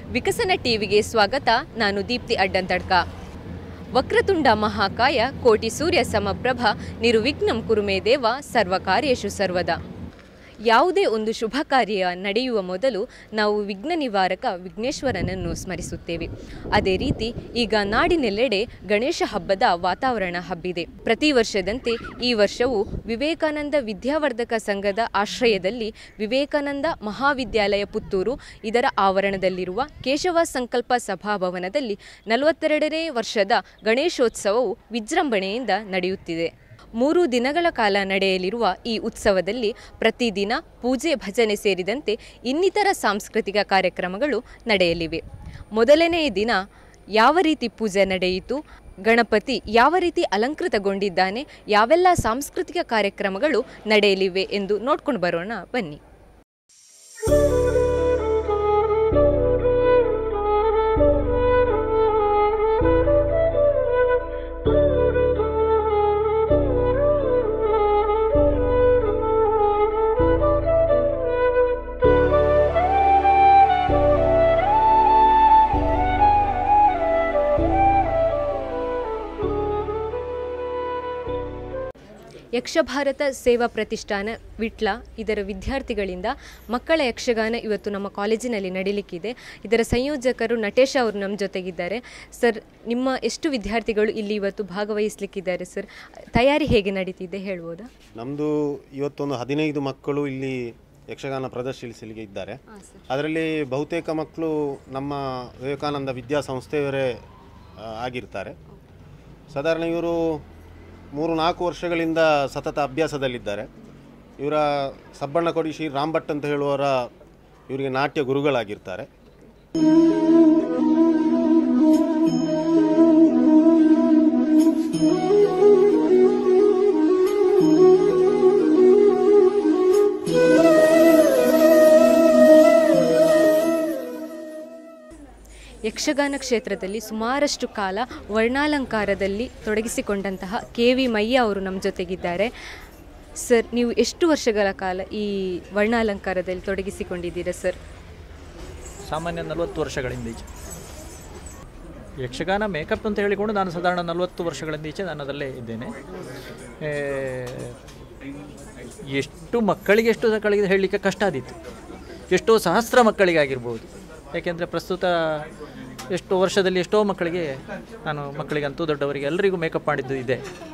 ವಿಕಸನ ಟಿವಿಗೆ ಸ್ವಾಗತ ನಾನು ದೀಪ್ತಿ ಅಡ್ಡಂತಡ್ಕ ವಕ್ರತುಂಡ ಮಹಾಕಾಯ ಕೋಟಿ ಸೂರ್ಯ ಸಮಪ್ರಭ ನಿರ್ವಿಘ್ನಂ ಕುರುಮೇ ದೇವ ಸರ್ವಕಾರ್ಯೇಷು ಸರ್ವದ ಯಾವುದೇ ಒಂದು ಶುಭ ಕಾರ್ಯ ನಡೆಯುವ ಮೊದಲು ನಾವು ವಿಘ್ನ ನಿವಾರಕ ವಿಘ್ನೇಶ್ವರನನ್ನು ಸ್ಮರಿಸುತ್ತೇವೆ ಅದೇ ರೀತಿ ಈಗ ನಾಡಿನೆಲ್ಲೆಡೆ ಗಣೇಶ ಹಬ್ಬದ ವಾತಾವರಣ ಹಬ್ಬಿದೆ ಪ್ರತಿ ವರ್ಷದಂತೆ ಈ ವರ್ಷವೂ ವಿವೇಕಾನಂದ ವಿದ್ಯಾವರ್ಧಕ ಸಂಘದ ಆಶ್ರಯದಲ್ಲಿ ವಿವೇಕಾನಂದ ಮಹಾವಿದ್ಯಾಲಯ ಪುತ್ತೂರು ಇದರ ಆವರಣದಲ್ಲಿರುವ ಕೇಶವ ಸಂಕಲ್ಪ ಸಭಾಭವನದಲ್ಲಿ ನಲವತ್ತೆರಡನೇ ವರ್ಷದ ಗಣೇಶೋತ್ಸವವು ವಿಜೃಂಭಣೆಯಿಂದ ನಡೆಯುತ್ತಿದೆ ಮೂರು ದಿನಗಳ ಕಾಲ ನಡೆಯಲಿರುವ ಈ ಉತ್ಸವದಲ್ಲಿ ಪ್ರತಿದಿನ ಪೂಜೆ ಭಜನೆ ಸೇರಿದಂತೆ ಇನ್ನಿತರ ಸಾಂಸ್ಕೃತಿಕ ಕಾರ್ಯಕ್ರಮಗಳು ನಡೆಯಲಿವೆ ಮೊದಲನೆಯ ದಿನ ಯಾವ ರೀತಿ ಪೂಜೆ ನಡೆಯಿತು ಗಣಪತಿ ಯಾವ ರೀತಿ ಅಲಂಕೃತಗೊಂಡಿದ್ದಾನೆ ಯಾವೆಲ್ಲ ಸಾಂಸ್ಕೃತಿಕ ಕಾರ್ಯಕ್ರಮಗಳು ನಡೆಯಲಿವೆ ಎಂದು ನೋಡ್ಕೊಂಡು ಬರೋಣ ಬನ್ನಿ ಯಕ್ಷಭಾರತ ಸೇವಾ ಪ್ರತಿಷ್ಠಾನ ವಿಟ್ಲ ಇದರ ವಿದ್ಯಾರ್ಥಿಗಳಿಂದ ಮಕ್ಕಳ ಯಕ್ಷಗಾನ ಇವತ್ತು ನಮ್ಮ ಕಾಲೇಜಿನಲ್ಲಿ ನಡೀಲಿಕ್ಕಿದೆ ಇದರ ಸಂಯೋಜಕರು ನಟೇಶ್ ಅವರು ನಮ್ಮ ಜೊತೆಗಿದ್ದಾರೆ ಸರ್ ನಿಮ್ಮ ಎಷ್ಟು ವಿದ್ಯಾರ್ಥಿಗಳು ಇಲ್ಲಿ ಇವತ್ತು ಭಾಗವಹಿಸಲಿಕ್ಕಿದ್ದಾರೆ ಸರ್ ತಯಾರಿ ಹೇಗೆ ನಡೀತಿದೆ ಹೇಳ್ಬೋದಾ ನಮ್ಮದು ಇವತ್ತೊಂದು ಹದಿನೈದು ಮಕ್ಕಳು ಇಲ್ಲಿ ಯಕ್ಷಗಾನ ಪ್ರದರ್ಶಿಸಲಿಕ್ಕೆ ಇದ್ದಾರೆ ಅದರಲ್ಲಿ ಬಹುತೇಕ ಮಕ್ಕಳು ನಮ್ಮ ವಿವೇಕಾನಂದ ವಿದ್ಯಾಸಂಸ್ಥೆಯವರೇ ಆ, ಆಗಿರ್ತಾರೆ ಸಾಧಾರಣ ಇವರು ಮೂರು ನಾಲ್ಕು ವರ್ಷಗಳಿಂದ ಸತತ ಅಭ್ಯಾಸದಲ್ಲಿದ್ದಾರೆ ಇವರ ಸಬ್ಬಣ್ಣ ಕೊಡಿ ಶ್ರೀ ರಾಮ್ ಭಟ್ ಅಂತ ಹೇಳುವವರ ಇವರಿಗೆ ನಾಟ್ಯ ಗುರುಗಳಾಗಿರ್ತಾರೆ ಯಕ್ಷಗಾನ ಕ್ಷೇತ್ರದಲ್ಲಿ ಸುಮಾರಷ್ಟು ಕಾಲ ವರ್ಣಾಲಂಕಾರದಲ್ಲಿ ತೊಡಗಿಸಿಕೊಂಡಂತಹ ಕೆ ವಿ ಮಯ್ಯ ಅವರು ನಮ್ಮ ಜೊತೆಗಿದ್ದಾರೆ ಸರ್ ನೀವು ಎಷ್ಟು ವರ್ಷಗಳ ಕಾಲ ಈ ವರ್ಣಾಲಂಕಾರದಲ್ಲಿ ತೊಡಗಿಸಿಕೊಂಡಿದ್ದೀರಾ ಸರ್ ಸಾಮಾನ್ಯ ನಲವತ್ತು ವರ್ಷಗಳಿಂದ ಈಚೆ ಯಕ್ಷಗಾನ ಮೇಕಪ್ ಅಂತ ಹೇಳಿಕೊಂಡು ನಾನು ಸಾಧಾರಣ ನಲವತ್ತು ವರ್ಷಗಳಿಂದ ಈಚೆ ನಾನು ಅದರಲ್ಲೇ ಇದ್ದೇನೆ ಏ, ಎಷ್ಟು ಮಕ್ಕಳಿಗೆ ಎಷ್ಟು ಮಕ್ಕಳಿಗೆ ಹೇಳಲಿಕ್ಕೆ ಕಷ್ಟ ಆದಿತ್ತು ಎಷ್ಟೋ ಸಹಸ್ರ ಮಕ್ಕಳಿಗಾಗಿರ್ಬೋದು ಯಾಕೆಂದರೆ ಪ್ರಸ್ತುತ ಎಷ್ಟೋ ವರ್ಷದಲ್ಲಿ ಎಷ್ಟೋ ಮಕ್ಕಳಿಗೆ ನಾನು ಮಕ್ಕಳಿಗಂತೂ ದೊಡ್ಡವರಿಗೆ ಎಲ್ಲರಿಗೂ ಮೇಕಪ್ ಮಾಡಿದ್ದು ಇದೆ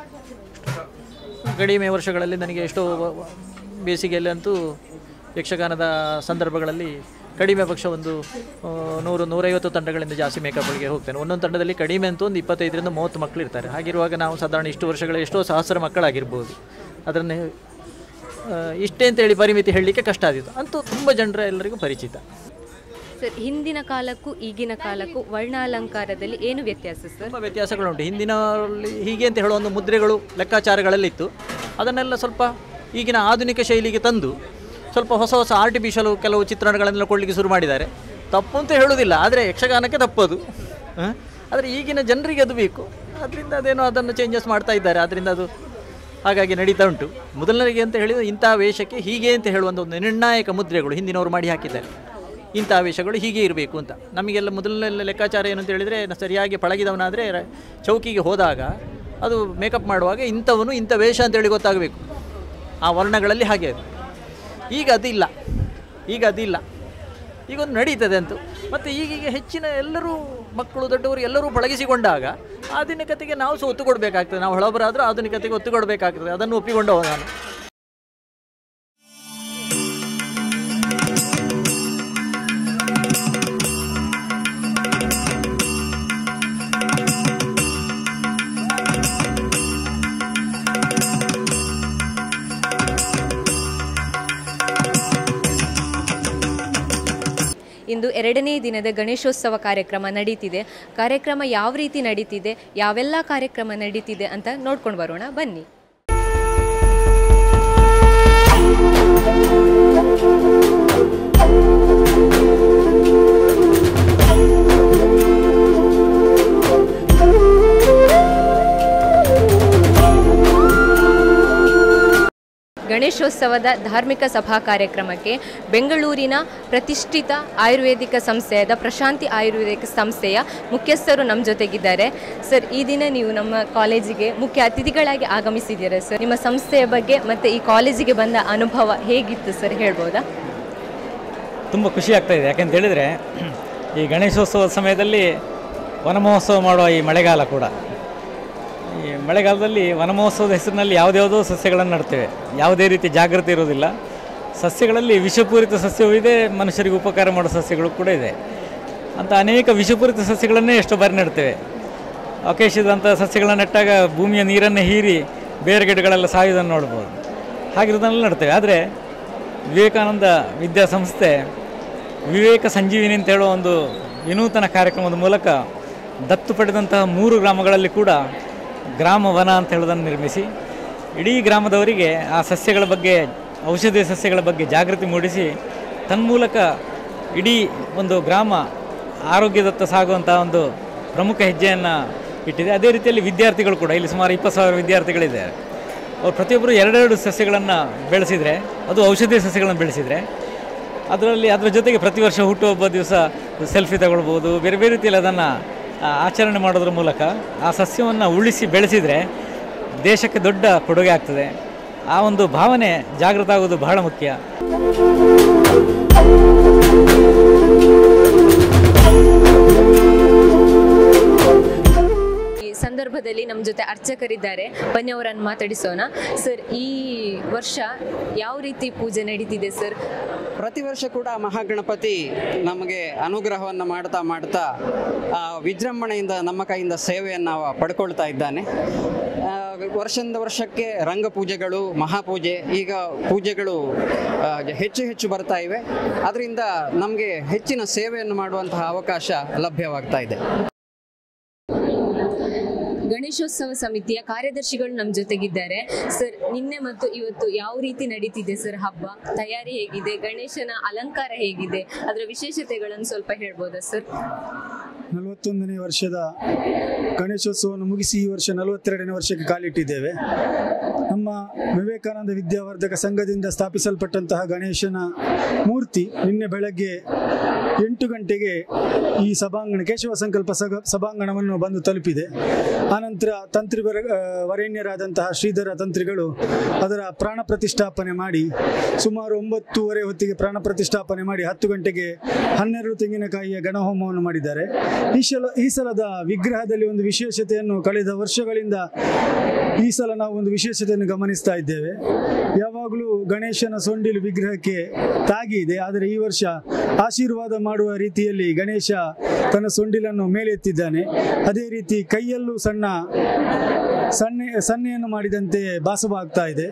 ಕಡಿಮೆ ವರ್ಷಗಳಲ್ಲಿ ನನಗೆ ಎಷ್ಟೋ ವ- ವ- ಬೇಸಿಗೆಯಲ್ಲಂತೂ ಯಕ್ಷಗಾನದ ಸಂದರ್ಭಗಳಲ್ಲಿ ಕಡಿಮೆ ಪಕ್ಷ ಒಂದು ಆ, ನೂರು ನೂರೈವತ್ತು ತಂಡಗಳಿಂದ ಜಾಸ್ತಿ ಮೇಕಪ್ಗಳಿಗೆ ಹೋಗ್ತೇನೆ ಒಂದೊಂದು ತಂಡದಲ್ಲಿ ಕಡಿಮೆ ಅಂತೂ ಒಂದು ಇಪ್ಪತ್ತೈದರಿಂದ ಮೂವತ್ತು ಮಕ್ಕಳು ಇರ್ತಾರೆ ಹಾಗಿರುವಾಗ ನಾವು ಸಾಧಾರಣ ಇಷ್ಟು ವರ್ಷಗಳ ಎಷ್ಟೋ ಸಹಸ್ರ ಮಕ್ಕಳಾಗಿರ್ಬೋದು ಅದನ್ನೇ ಆ, ಇಷ್ಟೇ ಅಂತೇಳಿ ಪರಿಮಿತಿ ಹೇಳಲಿಕ್ಕೆ ಕಷ್ಟ ಆದಿತ್ತು ಅಂತೂ ತುಂಬ ಜನರ ಎಲ್ಲರಿಗೂ ಪರಿಚಿತ ಸರ್ ಹಿಂದಿನ ಕಾಲಕ್ಕೂ ಈಗಿನ ಕಾಲಕ್ಕೂ ವರ್ಣಾಲಂಕಾರದಲ್ಲಿ ಏನು ವ್ಯತ್ಯಾಸ ಸರ್ ತುಂಬ ವ್ಯತ್ಯಾಸಗಳುಂಟು ಹಿಂದಿನಲ್ಲಿ ಹೀಗೆ ಅಂತ ಹೇಳೋ ಒಂದು ಮುದ್ರೆಗಳು ಲೆಕ್ಕಾಚಾರಗಳಲ್ಲಿತ್ತು ಅದನ್ನೆಲ್ಲ ಸ್ವಲ್ಪ ಈಗಿನ ಆಧುನಿಕ ಶೈಲಿಗೆ ತಂದು ಸ್ವಲ್ಪ ಹೊಸ ಹೊಸ ಆರ್ಟಿಫಿಷಿಯಲ್ ಕೆಲವು ಚಿತ್ರಣಗಳನ್ನೆಲ್ಲ ಕೊಡಲಿಕ್ಕೆ ಶುರು ಮಾಡಿದ್ದಾರೆ ತಪ್ಪು ಅಂತ ಹೇಳೋದಿಲ್ಲ ಆದರೆ ಯಕ್ಷಗಾನಕ್ಕೆ ತಪ್ಪದು ಹ? ಆದರೆ ಈಗಿನ ಜನರಿಗೆ ಅದು ಬೇಕು ಅದರಿಂದ ಅದೇನೋ ಅದನ್ನು ಚೇಂಜಸ್ ಮಾಡ್ತಾ ಇದ್ದಾರೆ ಅದರಿಂದ ಅದು ಹಾಗಾಗಿ ನಡೀತಾ ಉಂಟು ಮೊದಲನೆಗೆ ಅಂತ ಹೇಳಿದರೆ ಇಂಥ ವೇಷಕ್ಕೆ ಹೀಗೆ ಅಂತ ಹೇಳುವಂಥ ಒಂದು ನಿರ್ಣಾಯಕ ಮುದ್ರೆಗಳು ಹಿಂದಿನವರು ಮಾಡಿ ಹಾಕಿದ್ದಾರೆ ಇಂಥ ವೇಷಗಳು ಹೀಗೆ ಇರಬೇಕು ಅಂತ ನಮಗೆಲ್ಲ ಮೊದಲನೆಲ್ಲ ಲೆಕ್ಕಾಚಾರ ಏನು ಅಂತ ಹೇಳಿದರೆ ಸರಿಯಾಗಿ ಪಳಗಿದವನಾದರೆ ರ- ಚೌಕಿಗೆ ಹೋದಾಗ ಅದು ಮೇಕಪ್ ಮಾಡುವಾಗ ಇಂಥವನು ಇಂಥ ವೇಷ ಅಂತೇಳಿ ಗೊತ್ತಾಗಬೇಕು ಆ ವರ್ಣಗಳಲ್ಲಿ ಹಾಗೆ ಅದು ಈಗ ಅದಿಲ್ಲ ಈಗ ಅದಿಲ್ಲ ಈಗ ಒಂದು ನಡೀತದೆ ಅಂತೂ ಮತ್ತು ಈಗೀಗ ಹೆಚ್ಚಿನ ಎಲ್ಲರೂ ಮಕ್ಕಳು ದೊಡ್ಡವರು ಎಲ್ಲರೂ ಪಳಗಿಸಿಕೊಂಡಾಗ ಆಧುನಿಕತೆಗೆ ನಾವು ಸಹ ಒತ್ತು ಕೊಡಬೇಕಾಗ್ತದೆ ನಾವು ಹಳಬರಾದರೂ ಆಧುನಿಕತೆಗೆ ಒತ್ತು ಕೊಡಬೇಕಾಗ್ತದೆ ಅದನ್ನು ಒಪ್ಪಿಕೊಂಡವ ನಾನು ಇಂದು ಎರಡನೇ ದಿನದ ಗಣೇಶೋತ್ಸವ ಕಾರ್ಯಕ್ರಮ ನಡೀತಿದೆ ಕಾರ್ಯಕ್ರಮ ಯಾವ ರೀತಿ ನಡೀತಿದೆ ಯಾವೆಲ್ಲ ಕಾರ್ಯಕ್ರಮ ನಡೀತಿದೆ ಅಂತ ನೋಡ್ಕೊಂಡು ಬರೋಣ ಬನ್ನಿ ಗಣೇಶೋತ್ಸವದ ಧಾರ್ಮಿಕ ಸಭಾ ಕಾರ್ಯಕ್ರಮಕ್ಕೆ ಬೆಂಗಳೂರಿನ ಪ್ರತಿಷ್ಠಿತ ಆಯುರ್ವೇದಿಕ ಸಂಸ್ಥೆಯಾದ ಪ್ರಶಾಂತಿ ಆಯುರ್ವೇದಿಕ ಸಂಸ್ಥೆಯ ಮುಖ್ಯಸ್ಥರು ನಮ್ಮ ಜೊತೆಗಿದ್ದಾರೆ ಸರ್ ಈ ದಿನ ನೀವು ನಮ್ಮ ಕಾಲೇಜಿಗೆ ಮುಖ್ಯ ಅತಿಥಿಗಳಾಗಿ ಆಗಮಿಸಿದ್ದೀರಾ ಸರ್ ನಿಮ್ಮ ಸಂಸ್ಥೆಯ ಬಗ್ಗೆ ಮತ್ತು ಈ ಕಾಲೇಜಿಗೆ ಬಂದ ಅನುಭವ ಹೇಗಿತ್ತು ಸರ್ ಹೇಳ್ಬೋದಾ ತುಂಬ ಖುಷಿ ಆಗ್ತಾ ಇದೆ ಯಾಕೆಂತ ಹೇಳಿದರೆ ಈ ಗಣೇಶೋತ್ಸವದ ಸಮಯದಲ್ಲಿ ವನಮಹೋತ್ಸವ ಮಾಡುವ ಈ ಮಳೆಗಾಲ ಕೂಡ ಈ ಮಳೆಗಾಲದಲ್ಲಿ ವನಮಹೋತ್ಸವದ ಹೆಸರಿನಲ್ಲಿ ಯಾವುದ್ಯಾವುದೋ ಸಸ್ಯಗಳನ್ನು ನಡ್ತೇವೆ ಯಾವುದೇ ರೀತಿ ಜಾಗೃತಿ ಇರೋದಿಲ್ಲ ಸಸ್ಯಗಳಲ್ಲಿ ವಿಷಪೂರಿತ ಸಸ್ಯವೂ ಇದೆ ಮನುಷ್ಯರಿಗೆ ಉಪಕಾರ ಮಾಡೋ ಸಸ್ಯಗಳು ಕೂಡ ಇದೆ ಅಂತ ಅನೇಕ ವಿಷಪೂರಿತ ಸಸ್ಯಗಳನ್ನೇ ಎಷ್ಟೋ ಬಾರಿ ನೆಡ್ತೇವೆ ಅಕೇಶದಂಥ ಸಸ್ಯಗಳನ್ನು ನೆಟ್ಟಾಗ ಭೂಮಿಯ ನೀರನ್ನೇ ಹೀರಿ ಬೇರೆ ಗಿಡಗಳೆಲ್ಲ ಸಾಯುವುದನ್ನು ನೋಡ್ಬೋದು ಹಾಗಿರೋದನ್ನೆಲ್ಲ ನಡ್ತೇವೆ ಆದರೆ ವಿವೇಕಾನಂದ ವಿದ್ಯಾಸಂಸ್ಥೆ ವಿವೇಕ ಸಂಜೀವಿನಿ ಅಂತ ಹೇಳೋ ಒಂದು ವಿನೂತನ ಕಾರ್ಯಕ್ರಮದ ಮೂಲಕ ದತ್ತು ಪಡೆದಂತಹ ಮೂರು ಗ್ರಾಮಗಳಲ್ಲಿ ಕೂಡ ಗ್ರಾಮ ವನ ಅಂತ ಹೇಳೋದನ್ನು ನಿರ್ಮಿಸಿ ಇಡೀ ಗ್ರಾಮದವರಿಗೆ ಆ ಸಸ್ಯಗಳ ಬಗ್ಗೆ ಔಷಧೀಯ ಸಸ್ಯಗಳ ಬಗ್ಗೆ ಜಾಗೃತಿ ಮೂಡಿಸಿ ತನ್ಮೂಲಕ ಇಡೀ ಒಂದು ಗ್ರಾಮ ಆರೋಗ್ಯದತ್ತ ಸಾಗುವಂಥ ಒಂದು ಪ್ರಮುಖ ಹೆಜ್ಜೆಯನ್ನು ಇಟ್ಟಿದೆ ಅದೇ ರೀತಿಯಲ್ಲಿ ವಿದ್ಯಾರ್ಥಿಗಳು ಕೂಡ ಇಲ್ಲಿ ಸುಮಾರು ಇಪ್ಪತ್ತು ಸಾವಿರ ವಿದ್ಯಾರ್ಥಿಗಳಿದ್ದಾರೆ ಅವ್ರು ಪ್ರತಿಯೊಬ್ಬರು ಎರಡೆರಡು ಸಸ್ಯಗಳನ್ನು ಬೆಳೆಸಿದರೆ ಅದು ಔಷಧೀಯ ಸಸ್ಯಗಳನ್ನು ಬೆಳೆಸಿದರೆ ಅದರಲ್ಲಿ ಅದರ ಜೊತೆಗೆ ಪ್ರತಿ ವರ್ಷ ಹುಟ್ಟುಹಬ್ಬ ದಿವಸ ಸೆಲ್ಫಿ ತಗೊಳ್ಬೋದು ಬೇರೆ ಬೇರೆ ರೀತಿಯಲ್ಲಿ ಅದನ್ನು ಆಚರಣೆ ಮಾಡೋದ್ರ ಮೂಲಕ ಆ ಸಸ್ಯವನ್ನು ಉಳಿಸಿ ಬೆಳೆಸಿದರೆ ದೇಶಕ್ಕೆ ದೊಡ್ಡ ಕೊಡುಗೆ ಆಗ್ತದೆ ಆ ಒಂದು ಭಾವನೆ ಜಾಗೃತ ಆಗೋದು ಬಹಳ ಮುಖ್ಯ ಈ ಸಂದರ್ಭದಲ್ಲಿ ನಮ್ಮ ಜೊತೆ ಅರ್ಚಕರಿದ್ದಾರೆ ಬನ್ನಿ ಅವರನ್ನು ಮಾತಾಡಿಸೋಣ ಸರ್ ಈ ವರ್ಷ ಯಾವ ರೀತಿ ಪೂಜೆ ನಡೀತಿದೆ ಸರ್ ಪ್ರತಿ ವರ್ಷ ಕೂಡ ಮಹಾಗಣಪತಿ ನಮಗೆ ಅನುಗ್ರಹವನ್ನು ಮಾಡ್ತಾ ಮಾಡ್ತಾ ಆ, ವಿಜೃಂಭಣೆಯಿಂದ ನಮ್ಮ ಕೈಯಿಂದ ಸೇವೆಯನ್ನು ಅವ ಪಡ್ಕೊಳ್ತಾ ಇದ್ದಾನೆ ಆ, ವರ್ಷದಿಂದ ವರ್ಷಕ್ಕೆ ರಂಗ ಪೂಜೆಗಳು ಮಹಾಪೂಜೆ ಈಗ ಪೂಜೆಗಳು ಆ, ಹೆಚ್ಚು ಹೆಚ್ಚು ಬರ್ತಾ ಇವೆ ಅದರಿಂದ ನಮಗೆ ಹೆಚ್ಚಿನ ಸೇವೆಯನ್ನು ಮಾಡುವಂತಹ ಅವಕಾಶ ಲಭ್ಯವಾಗ್ತಾ ಇದೆ ಗಣೇಶೋತ್ಸವ ಸಮಿತಿಯ ಕಾರ್ಯದರ್ಶಿಗಳು ನಮ್ಮ ಜೊತೆಗಿದ್ದಾರೆ ಸರ್ ನಿನ್ನೆ ಮತ್ತು ಇವತ್ತು ಯಾವ ರೀತಿ ನಡೀತಿದೆ ಸರ್ ಹಬ್ಬ ತಯಾರಿ ಹೇಗಿದೆ ಗಣೇಶನ ಅಲಂಕಾರ ಹೇಗಿದೆ ಅದರ ವಿಶೇಷತೆಗಳನ್ನು ಸ್ವಲ್ಪ ಹೇಳ್ಬೋದಾ ಸರ್ ನಲವತ್ತೊಂದನೇ ವರ್ಷದ ಗಣೇಶೋತ್ಸವವನ್ನು ಮುಗಿಸಿ ಈ ವರ್ಷ ನಲವತ್ತೆರಡನೇ ವರ್ಷಕ್ಕೆ ಕಾಲಿಟ್ಟಿದ್ದೇವೆ ನಮ್ಮ ವಿವೇಕಾನಂದ ವಿದ್ಯಾವರ್ಧಕ ಸಂಘದಿಂದ ಸ್ಥಾಪಿಸಲ್ಪಟ್ಟಂತಹ ಗಣೇಶನ ಮೂರ್ತಿ ನಿನ್ನೆ ಬೆಳಗ್ಗೆ ಎಂಟು ಗಂಟೆಗೆ ಈ ಸಭಾಂಗಣ ಕೇಶವ ಸಂಕಲ್ಪ ಸಗ ಸಭಾಂಗಣವನ್ನು ಬಂದು ತಲುಪಿದೆ ಆನಂತರ ತಂತ್ರಿ ವರ ಆ, ವರೇಣ್ಯರಾದಂತಹ ಶ್ರೀಧರ ತಂತ್ರಿಗಳು ಅದರ ಪ್ರಾಣ ಪ್ರತಿಷ್ಠಾಪನೆ ಮಾಡಿ ಸುಮಾರು ಒಂಬತ್ತೂವರೆ ಹೊತ್ತಿಗೆ ಪ್ರಾಣ ಪ್ರತಿಷ್ಠಾಪನೆ ಮಾಡಿ ಹತ್ತು ಗಂಟೆಗೆ ಹನ್ನೆರಡು ತೆಂಗಿನಕಾಯಿಯ ಗಣಹೋಮವನ್ನು ಮಾಡಿದ್ದಾರೆ ಈ ಸಲ ಈ ಸಲದ ವಿಗ್ರಹದಲ್ಲಿ ಒಂದು ವಿಶೇಷತೆಯನ್ನು ಕಳೆದ ವರ್ಷಗಳಿಂದ ಈ ಸಲ ನಾವು ಒಂದು ವಿಶೇಷತೆಯನ್ನು ಗಮನಿಸ್ತಾ ಇದ್ದೇವೆ ಯಾವಾಗಲೂ ಗಣೇಶನ ಸೊಂಡಿಲು ವಿಗ್ರಹಕ್ಕೆ ತಾಗಿ ಇದೆ ಆದರೆ ಈ ವರ್ಷ ಆಶೀರ್ವಾದ ಮಾಡುವ ರೀತಿಯಲ್ಲಿ ಗಣೇಶ ತನ್ನ ಸೊಂಡಿಲನ್ನು ಮೇಲೆತ್ತಿದ್ದಾನೆ ಅದೇ ರೀತಿ ಕೈಯಲ್ಲೂ ಸಣ್ಣ ಸನ್ನೆ ಸನ್ನೆಯನ್ನು ಮಾಡಿದಂತೆ ಭಾಸವಾಗ್ತಾ ಇದೆ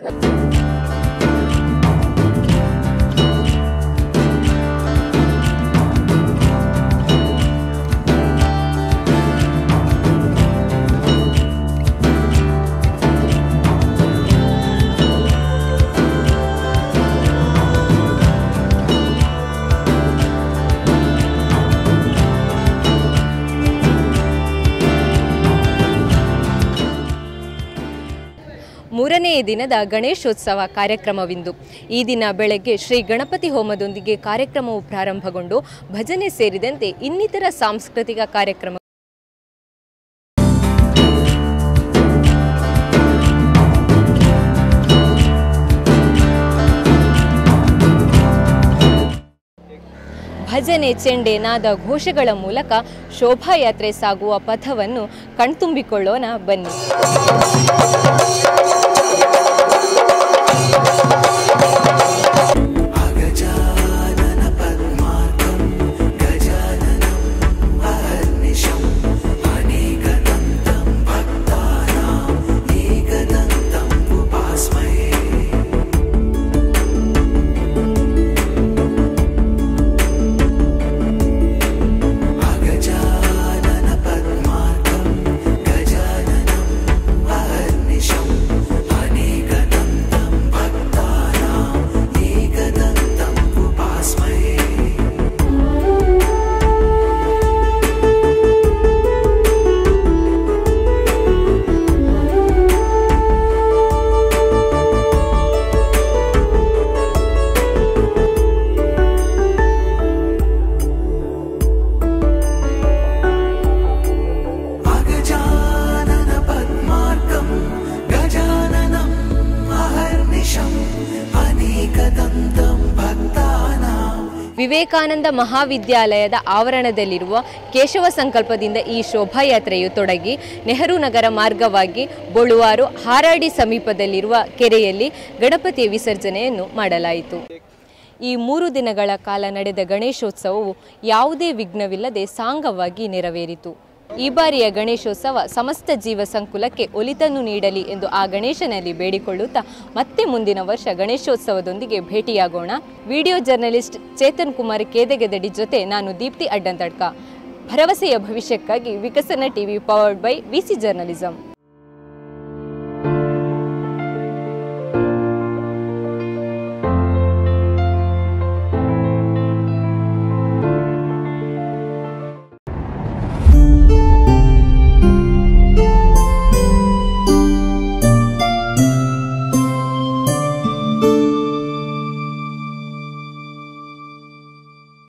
ಮೂರನೇ ದಿನದ ಗಣೇಶೋತ್ಸವ ಕಾರ್ಯಕ್ರಮವಿಂದು ಈ ದಿನ ಬೆಳಗ್ಗೆ ಶ್ರೀ ಗಣಪತಿ ಹೋಮದೊಂದಿಗೆ ಕಾರ್ಯಕ್ರಮವು ಪ್ರಾರಂಭಗೊಂಡು ಭಜನೆ ಸೇರಿದಂತೆ ಇನ್ನಿತರ ಸಾಂಸ್ಕೃತಿಕ ಕಾರ್ಯಕ್ರಮ ಭಜನೆ ಚೆಂಡೆ ನಾದ ಘೋಷಗಳ ಮೂಲಕ ಶೋಭಾಯಾತ್ರೆ ಸಾಗುವ ಪಥವನ್ನು ಕಣ್ತುಂಬಿಕೊಳ್ಳೋಣ ಬನ್ನಿ गजानन पद्मार्कं गजाननं अहर्निशं ವಿವೇಕಾನಂದ ಮಹಾವಿದ್ಯಾಲಯದ ಆವರಣದಲ್ಲಿರುವ ಕೇಶವ ಸಂಕಲ್ಪದಿಂದ ಈ ಶೋಭಾಯಾತ್ರೆಯು ತೊಡಗಿ ನೆಹರು ನಗರ ಮಾರ್ಗವಾಗಿ ಬೊಳುವಾರು ಹಾರಾಡಿ ಸಮೀಪದಲ್ಲಿರುವ ಕೆರೆಯಲ್ಲಿ ಗಣಪತಿಯ ವಿಸರ್ಜನೆಯನ್ನು ಮಾಡಲಾಯಿತು ಈ ಮೂರು ದಿನಗಳ ಕಾಲ ನಡೆದ ಗಣೇಶೋತ್ಸವವು ಯಾವುದೇ ವಿಘ್ನವಿಲ್ಲದೆ ಸಾಂಗವಾಗಿ ನೆರವೇರಿತು ಈ ಬಾರಿಯ ಗಣೇಶೋತ್ಸವ ಸಮಸ್ತ ಜೀವ ಸಂಕುಲಕ್ಕೆ ಒಲಿತನ್ನು ನೀಡಲಿ ಎಂದು ಆ ಗಣೇಶನಲ್ಲಿ ಬೇಡಿಕೊಳ್ಳುತ್ತಾ ಮತ್ತೆ ಮುಂದಿನ ವರ್ಷ ಗಣೇಶೋತ್ಸವದೊಂದಿಗೆ ಭೇಟಿಯಾಗೋಣ ವಿಡಿಯೋ ಜರ್ನಲಿಸ್ಟ್ ಚೇತನ್ ಕುಮಾರ್ ಕೇದಗೆದಡಿ ಜೊತೆ ನಾನು ದೀಪ್ತಿ ಅಡ್ಡಂತಡ್ಕ ಭರವಸೆಯ ಭವಿಷ್ಯಕ್ಕಾಗಿ Vikasana TV powered by VC journalism